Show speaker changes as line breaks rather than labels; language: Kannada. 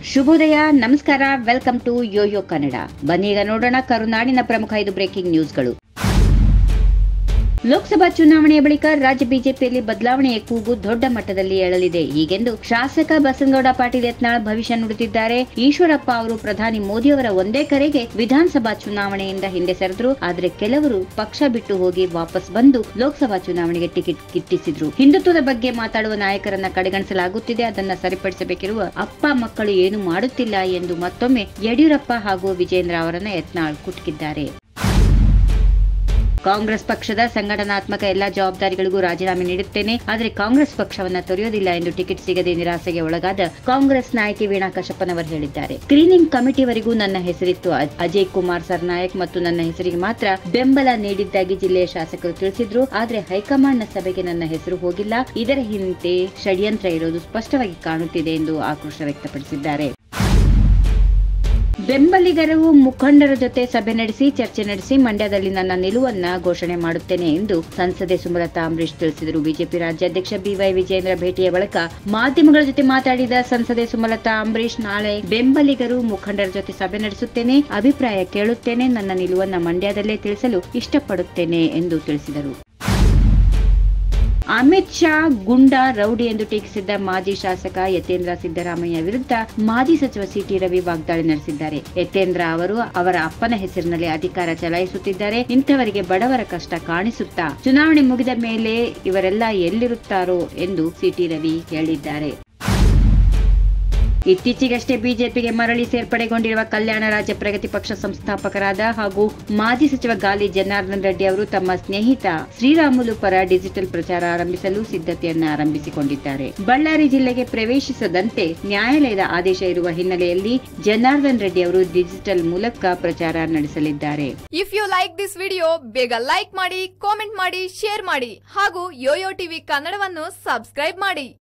ಶುಭೋದಯ ನಮಸ್ಕಾರ ವೆಲ್ಕಮ್ ಟು ಯೋಯೋ ಕನ್ನಡ ಬನ್ನಿ ಈಗ ನೋಡೋಣ ಕರುನಾಡಿನ ಪ್ರಮುಖ ಐದು ಬ್ರೇಕಿಂಗ್ ನ್ಯೂಸ್ಗಳು ಲೋಕಸಭಾ ಚುನಾವಣೆಯ ಬಳಿಕ ರಾಜ್ಯ ಬಿಜೆಪಿಯಲ್ಲಿ ಬದಲಾವಣೆಯ ಕೂಗು ದೊಡ್ಡ ಮಟ್ಟದಲ್ಲಿ ಏಳಲಿದೆ ಹೀಗೆಂದು ಶಾಸಕ ಬಸನಗೌಡ ಪಾಟೀಲ್ ಯತ್ನಾಳ್ ಭವಿಷ್ಯ ನುಡಿದಿದ್ದಾರೆ ಈಶ್ವರಪ್ಪ ಅವರು ಪ್ರಧಾನಿ ಮೋದಿಯವರ ಒಂದೇ ಕರೆಗೆ ವಿಧಾನಸಭಾ ಚುನಾವಣೆಯಿಂದ ಹಿಂದೆ ಸರಿದ್ರು ಆದರೆ ಕೆಲವರು ಪಕ್ಷ ಬಿಟ್ಟು ಹೋಗಿ ವಾಪಸ್ ಬಂದು ಲೋಕಸಭಾ ಚುನಾವಣೆಗೆ ಟಿಕೆಟ್ ಗಿಟ್ಟಿಸಿದ್ರು ಹಿಂದುತ್ವದ ಬಗ್ಗೆ ಮಾತಾಡುವ ನಾಯಕರನ್ನ ಕಡೆಗಣಿಸಲಾಗುತ್ತಿದೆ ಅದನ್ನ ಸರಿಪಡಿಸಬೇಕಿರುವ ಅಪ್ಪ ಮಕ್ಕಳು ಏನು ಮಾಡುತ್ತಿಲ್ಲ ಎಂದು ಮತ್ತೊಮ್ಮೆ ಯಡಿಯೂರಪ್ಪ ಹಾಗೂ ವಿಜೇಂದ್ರ ಅವರನ್ನ ಯತ್ನಾಳ್ ಕುಟುಕಿದ್ದಾರೆ ಕಾಂಗ್ರೆಸ್ ಪಕ್ಷದ ಸಂಘಟನಾತ್ಮಕ ಎಲ್ಲಾ ಜವಾಬ್ದಾರಿಗಳಿಗೂ ರಾಜೀನಾಮೆ ನೀಡುತ್ತೇನೆ ಆದರೆ ಕಾಂಗ್ರೆಸ್ ಪಕ್ಷವನ್ನ ತೊರೆಯೋದಿಲ್ಲ ಎಂದು ಟಿಕೆಟ್ ಸಿಗದೆ ನಿರಾಸೆಗೆ ಒಳಗಾದ ಕಾಂಗ್ರೆಸ್ ನಾಯಕಿ ವೀಣಾ ಕಶ್ಯಪ್ಪನವರು ಹೇಳಿದ್ದಾರೆ ಸ್ಕ್ರೀನಿಂಗ್ ಕಮಿಟಿವರೆಗೂ ನನ್ನ ಹೆಸರಿತ್ತು ಅ- ಅಜಯ್ ಕುಮಾರ್ ಸರ್ನಾಯಕ್ ಮತ್ತು ನನ್ನ ಹೆಸರಿಗೆ ಮಾತ್ರ ಬೆಂಬಲ ನೀಡಿದ್ದಾಗಿ ಜಿಲ್ಲೆಯ ಶಾಸಕರು ತಿಳಿಸಿದ್ರು ಆದರೆ ಹೈಕಮಾಂಡ್ನ ಸಭೆಗೆ ನನ್ನ ಹೆಸರು ಹೋಗಿಲ್ಲ ಇದರ ಹಿಂದೆ ಷಡ್ಯಂತ್ರ ಇರೋದು ಸ್ಪಷ್ಟವಾಗಿ ಕಾಣುತ್ತಿದೆ ಎಂದು ಆಕ್ರೋಶ ವ್ಯಕ್ತಪಡಿಸಿದ್ದಾರೆ ಬೆಂಬಲಿಗರು ಮುಖಂಡರ ಜೊತೆ ಸಭೆ ನಡೆಸಿ ಚರ್ಚೆ ನಡೆಸಿ ಮಂಡ್ಯದಲ್ಲಿ ನನ್ನ ನಿಲುವನ್ನ ಘೋಷಣೆ ಮಾಡುತ್ತೇನೆ ಎಂದು ಸಂಸದೆ ಸುಮಲತಾ ಅಂಬರೀಶ್ ತಿಳಿಸಿದರು ಬಿಜೆಪಿ ರಾಜ್ಯಾಧ್ಯಕ್ಷ ಬಿವೈ ವಿಜೇಂದ್ರ ಭೇಟಿಯ ಬಳಿಕ ಮಾಧ್ಯಮಗಳ ಜೊತೆ ಮಾತಾಡಿದ ಸಂಸದೆ ಸುಮಲತಾ ಅಂಬರೀಶ್ ನಾಳೆ ಬೆಂಬಲಿಗರು ಮುಖಂಡರ ಜೊತೆ ಸಭೆ ನಡೆಸುತ್ತೇನೆ ಅಭಿಪ್ರಾಯ ಕೇಳುತ್ತೇನೆ ನನ್ನ ನಿಲುವನ್ನ ಮಂಡ್ಯದಲ್ಲೇ ತಿಳಿಸಲು ಇಷ್ಟಪಡುತ್ತೇನೆ ಎಂದು ತಿಳಿಸಿದರು ಅಮಿತ್ ಶಾ ಗುಂಡಾ ರೌಡಿ ಎಂದು ಟೀಕಿಸಿದ್ದ ಮಾಜಿ ಶಾಸಕ ಯತೇಂದ್ರ ಸಿದ್ದರಾಮಯ್ಯ ವಿರುದ್ಧ ಮಾಜಿ ಸಚಿವ ಸಿಟಿ ರವಿ ವಾಗ್ದಾಳಿ ನಡೆಸಿದ್ದಾರೆ ಯತೇಂದ್ರ ಅವರು ಅವರ ಅಪ್ಪನ ಹೆಸರಿನಲ್ಲಿ ಅಧಿಕಾರ ಚಲಾಯಿಸುತ್ತಿದ್ದಾರೆ ಇಂಥವರಿಗೆ ಬಡವರ ಕಷ್ಟ ಕಾಣಿಸುತ್ತಾ ಚುನಾವಣೆ ಮುಗಿದ ಮೇಲೆ ಇವರೆಲ್ಲ ಎಲ್ಲಿರುತ್ತಾರೋ ಎಂದು ಸಿಟಿ ರವಿ ಹೇಳಿದ್ದಾರೆ ಇತ್ತೀಚೆಗಷ್ಟೇ ಬಿಜೆಪಿಗೆ ಮರಳಿ ಸೇರ್ಪಡೆಗೊಂಡಿರುವ ಕಲ್ಯಾಣ ರಾಜ್ಯ ಪ್ರಗತಿ ಪಕ್ಷ ಸಂಸ್ಥಾಪಕರಾದ ಹಾಗೂ ಮಾಜಿ ಸಚಿವ ಗಾಲಿ ಜನಾರ್ದನ್ ರೆಡ್ಡಿ ಅವರು ತಮ್ಮ ಸ್ನೇಹಿತ ಶ್ರೀರಾಮುಲು ಪರ ಡಿಜಿಟಲ್ ಪ್ರಚಾರ ಆರಂಭಿಸಲು ಸಿದ್ಧತೆಯನ್ನ ಆರಂಭಿಸಿಕೊಂಡಿದ್ದಾರೆ ಬಳ್ಳಾರಿ ಜಿಲ್ಲೆಗೆ ಪ್ರವೇಶಿಸದಂತೆ ನ್ಯಾಯಾಲಯದ ಆದೇಶ ಇರುವ ಹಿನ್ನೆಲೆಯಲ್ಲಿ ಜನಾರ್ದನ್ ರೆಡ್ಡಿ ಅವರು ಡಿಜಿಟಲ್ ಮೂಲಕ ಪ್ರಚಾರ ನಡೆಸಲಿದ್ದಾರೆ
if you like this video ಬೇಗ ಲೈಕ್ ಮಾಡಿ ಕಾಮೆಂಟ್ ಮಾಡಿ ಶೇರ್ ಮಾಡಿ ಹಾಗೂ ಯೋಯೋ ಟಿವಿ ಕನ್ನಡವನ್ನು ಸಬ್ಸ್ಕ್ರೈಬ್ ಮಾಡಿ